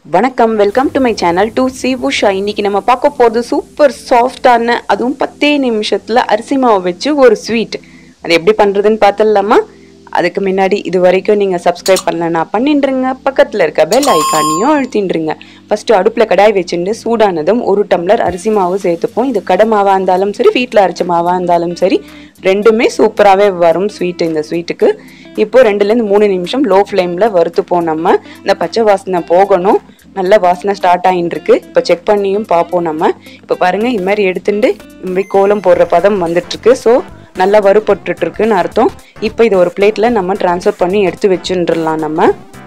வணக்கம் welcome to my channel டு சி உஷா இன்னைக்கு நம்ம பார்க்க போகிறது சூப்பர் சாஃப்டான அதுவும் பத்தே நிமிஷத்தில் அரிசி மாவு வச்சு ஒரு ஸ்வீட் அது எப்படி பண்ணுறதுன்னு பார்த்துடலாமா அதுக்கு முன்னாடி இது வரைக்கும் நீங்கள் சப்ஸ்கிரைப் பண்ணலன்னா பண்ணிட்டுருங்க பக்கத்தில் இருக்க பெல் ஐக்கானையும் அழுத்தின்றுங்க ஃபஸ்ட்டு அடுப்பில் கடாய் வச்சுட்டு சூடானதும் ஒரு டம்ளர் அரிசி மாவு சேர்த்துப்போம் இது கடை மாவாக இருந்தாலும் சரி வீட்டில் அரைச்ச மாவாக இருந்தாலும் சரி ரெண்டுமே சூப்பராகவே வரும் ஸ்வீட் இந்த ஸ்வீட்டுக்கு இப்போ ரெண்டுலேருந்து மூணு நிமிஷம் லோ ஃப்ளேமில் வறுத்துப்போம் நம்ம இந்த பச்சை வாசனை போகணும் நல்ல வாசனை ஸ்டார்ட் ஆகின்னு இருக்கு இப்போ செக் பண்ணியும் பார்ப்போம் நம்ம இப்போ பாருங்க இது மாதிரி எடுத்துட்டு இந்த மாதிரி கோலம் போடுற பதம் வந்துட்டு இருக்கு ஸோ நல்லா வறுபட்டுட்டு இருக்குன்னு அர்த்தம் இப்போ இது ஒரு பிளேட்ல நம்ம ட்ரான்ஸ்ஃபர் பண்ணி எடுத்து வச்சுட்டுலாம் நம்ம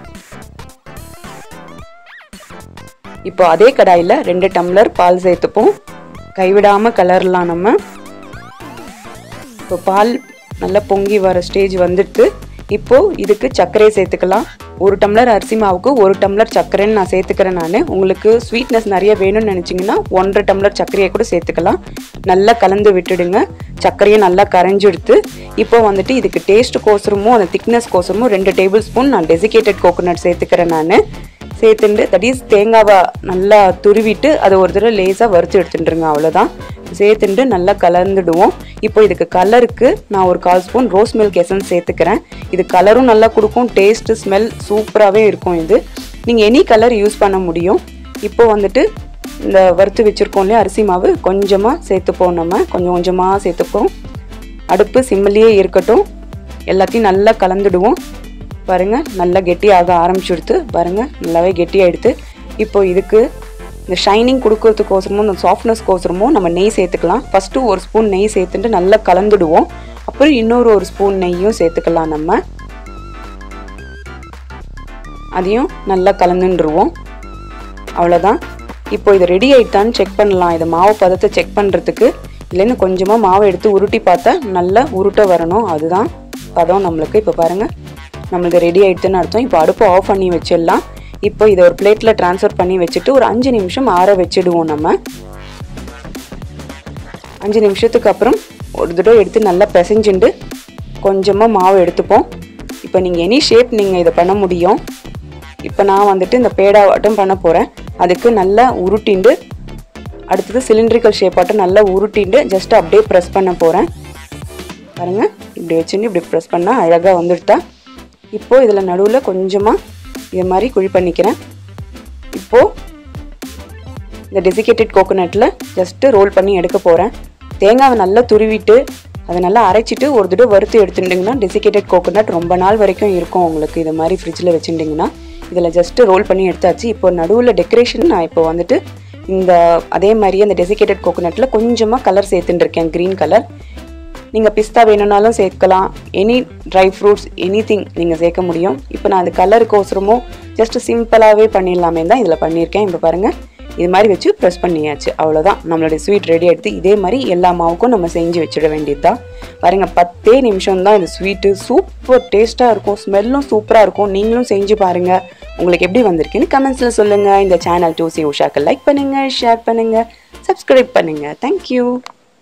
இப்போ அதே கடாயில் ரெண்டு டம்ளர் பால் சேர்த்துப்போம் கைவிடாம கலர்லாம் நம்ம இப்போ பால் நல்லா பொங்கி வர ஸ்டேஜ் வந்துட்டு இப்போ இதுக்கு சர்க்கரை சேர்த்துக்கலாம் ஒரு டம்ளர் அரிசி மாவுக்கு ஒரு டம்ளர் சர்க்கரைன்னு நான் சேர்த்துக்கிறேன் நான் உங்களுக்கு ஸ்வீட்னஸ் நிறைய வேணும்னு நினச்சிங்கன்னா ஒன்றரை டம்ளர் சர்க்கரையை கூட சேர்த்துக்கலாம் நல்லா கலந்து விட்டுடுங்க சர்க்கரையை நல்லா கரைஞ்சி எடுத்து இப்போ வந்துட்டு இதுக்கு டேஸ்ட் கோசரமும் அந்த திக்னஸ் கோசரமும் ரெண்டு டேபிள் ஸ்பூன் நான் டெசிகேட்டட் கோகோனட் சேர்த்துக்கிறேன் நான் சேர்த்துட்டு தட் இஸ் தேங்காவை நல்லா துருவிட்டு அதை ஒரு தடவை லேசாக வறுத்து எடுத்துட்டுருங்க அவ்வளோதான் சேர்த்துட்டு நல்லா கலந்துடுவோம் இப்போ இதுக்கு கலருக்கு நான் ஒரு கால் ஸ்பூன் ரோஸ் மில்க் எசன்ஸ் சேர்த்துக்கிறேன் இது கலரும் நல்லா கொடுக்கும் டேஸ்ட்டு ஸ்மெல் சூப்பராகவே இருக்கும் இது நீங்கள் எனி கலர் யூஸ் பண்ண முடியும் இப்போ வந்துட்டு இந்த வறுத்து வச்சுருக்கோம் இல்லையா அரிசி மாவு கொஞ்சமாக சேர்த்துப்போம் நம்ம கொஞ்சம் கொஞ்சமாக சேர்த்துப்போம் அடுப்பு சிம்மிலேயே இருக்கட்டும் எல்லாத்தையும் நல்லா கலந்துடுவோம் பாருங்க நல்லா கெட்டியாக ஆரம்பிச்சுடுத்து பாருங்க நல்லாவே கெட்டியாகிடுது இப்போ இதுக்கு இந்த ஷைனிங் கொடுக்கறதுக்கோசரமும் இந்த சாஃப்ட்னஸ்க்கோசரமும் நம்ம நெய் சேர்த்துக்கலாம் ஃபஸ்ட்டு ஒரு ஸ்பூன் நெய் சேர்த்துட்டு நல்லா கலந்துடுவோம் அப்புறம் இன்னொரு ஒரு ஸ்பூன் நெய்யும் சேர்த்துக்கலாம் நம்ம அதையும் நல்லா கலந்துருவோம் அவ்வளோதான் இப்போ இது ரெடி ஆயிட்டான்னு செக் பண்ணலாம் இது மாவு பதத்தை செக் பண்ணுறதுக்கு இல்லைன்னு கொஞ்சமாக மாவை எடுத்து உருட்டி பார்த்தா நல்லா உருட்ட வரணும் அதுதான் பதம் நம்மளுக்கு இப்போ பாருங்கள் நம்மளுக்கு ரெடி ஆயிடுதுன்னு அர்த்தம் இப்போ அடுப்பு ஆஃப் பண்ணி வச்சிடலாம் இப்போ இதை ஒரு பிளேட்டில் ட்ரான்ஸ்ஃபர் பண்ணி வச்சுட்டு ஒரு அஞ்சு நிமிஷம் ஆற வச்சிடுவோம் நம்ம அஞ்சு நிமிஷத்துக்கு அப்புறம் ஒரு தடவை எடுத்து நல்லா பிசைஞ்சுண்டு கொஞ்சமாக மாவு எடுத்துப்போம் இப்போ நீங்கள் எனி ஷேப் நீங்கள் இதை பண்ண முடியும் இப்போ நான் வந்துட்டு இந்த பேடாவாட்டம் பண்ண போகிறேன் அதுக்கு நல்லா உருட்டிண்டு அடுத்தது சிலிண்ட்ரிக்கல் ஷேப்பாட்டம் நல்லா உருட்டிண்டு ஜஸ்ட் அப்படியே ப்ரெஸ் பண்ண போகிறேன் பாருங்கள் இப்படி வச்சுட்டு இப்படி ப்ரெஸ் பண்ணால் அழகாக வந்துடுதா இப்போது இதில் நடுவில் கொஞ்சமாக இது மாதிரி குழி பண்ணிக்கிறேன் இப்போது இந்த டெசிகேட்டட் கோகோனட்டில் ஜஸ்ட்டு ரோல் பண்ணி எடுக்க போகிறேன் தேங்காவை நல்லா துருவிட்டு அதை நல்லா அரைச்சிட்டு ஒரு தடவை வறுத்து எடுத்துட்டிங்கன்னா டெசிகேட்டட் கோகோனட் ரொம்ப நாள் வரைக்கும் இருக்கும் உங்களுக்கு இது மாதிரி ஃப்ரிட்ஜில் வச்சுட்டிங்கன்னா இதில் ஜஸ்ட்டு ரோல் பண்ணி எடுத்தாச்சு இப்போ நடுவில் டெக்கரேஷன் நான் இப்போ வந்துட்டு இந்த அதே மாதிரி அந்த டெசிகேட்டட் கோகோனட்டில் கொஞ்சமாக கலர் சேர்த்துட்டு இருக்கேன் க்ரீன் கலர் நீங்கள் பிஸ்தா வேணும்னாலும் சேர்க்கலாம் any dry fruits anything நீங்கள் சேர்க்க முடியும் இப்போ நான் அந்த கலருக்கோசரமும் ஜஸ்ட் சிம்பிளாகவே பண்ணிடலாமே தான் இதில் பண்ணியிருக்கேன் இப்போ பாருங்கள் இது மாதிரி வச்சு ப்ரெஸ் பண்ணியாச்சு அவ்வளோதான் நம்மளுடைய ஸ்வீட் ரெடி எடுத்து இதே மாதிரி எல்லா மாவுக்கும் நம்ம செஞ்சு வச்சிட வேண்டியது தான் பாருங்கள் பத்தே நிமிஷம் தான் இந்த ஸ்வீட்டு சூப்பர் டேஸ்ட்டாக இருக்கும் ஸ்மெல்லும் சூப்பராக இருக்கும் நீங்களும் செஞ்சு பாருங்கள் உங்களுக்கு எப்படி வந்திருக்குன்னு கமெண்ட்ஸில் சொல்லுங்கள் இந்த சேனல் டூசி உஷாக்கு லைக் பண்ணுங்கள் ஷேர் பண்ணுங்கள் சப்ஸ்கிரைப் பண்ணுங்கள் தேங்க்யூ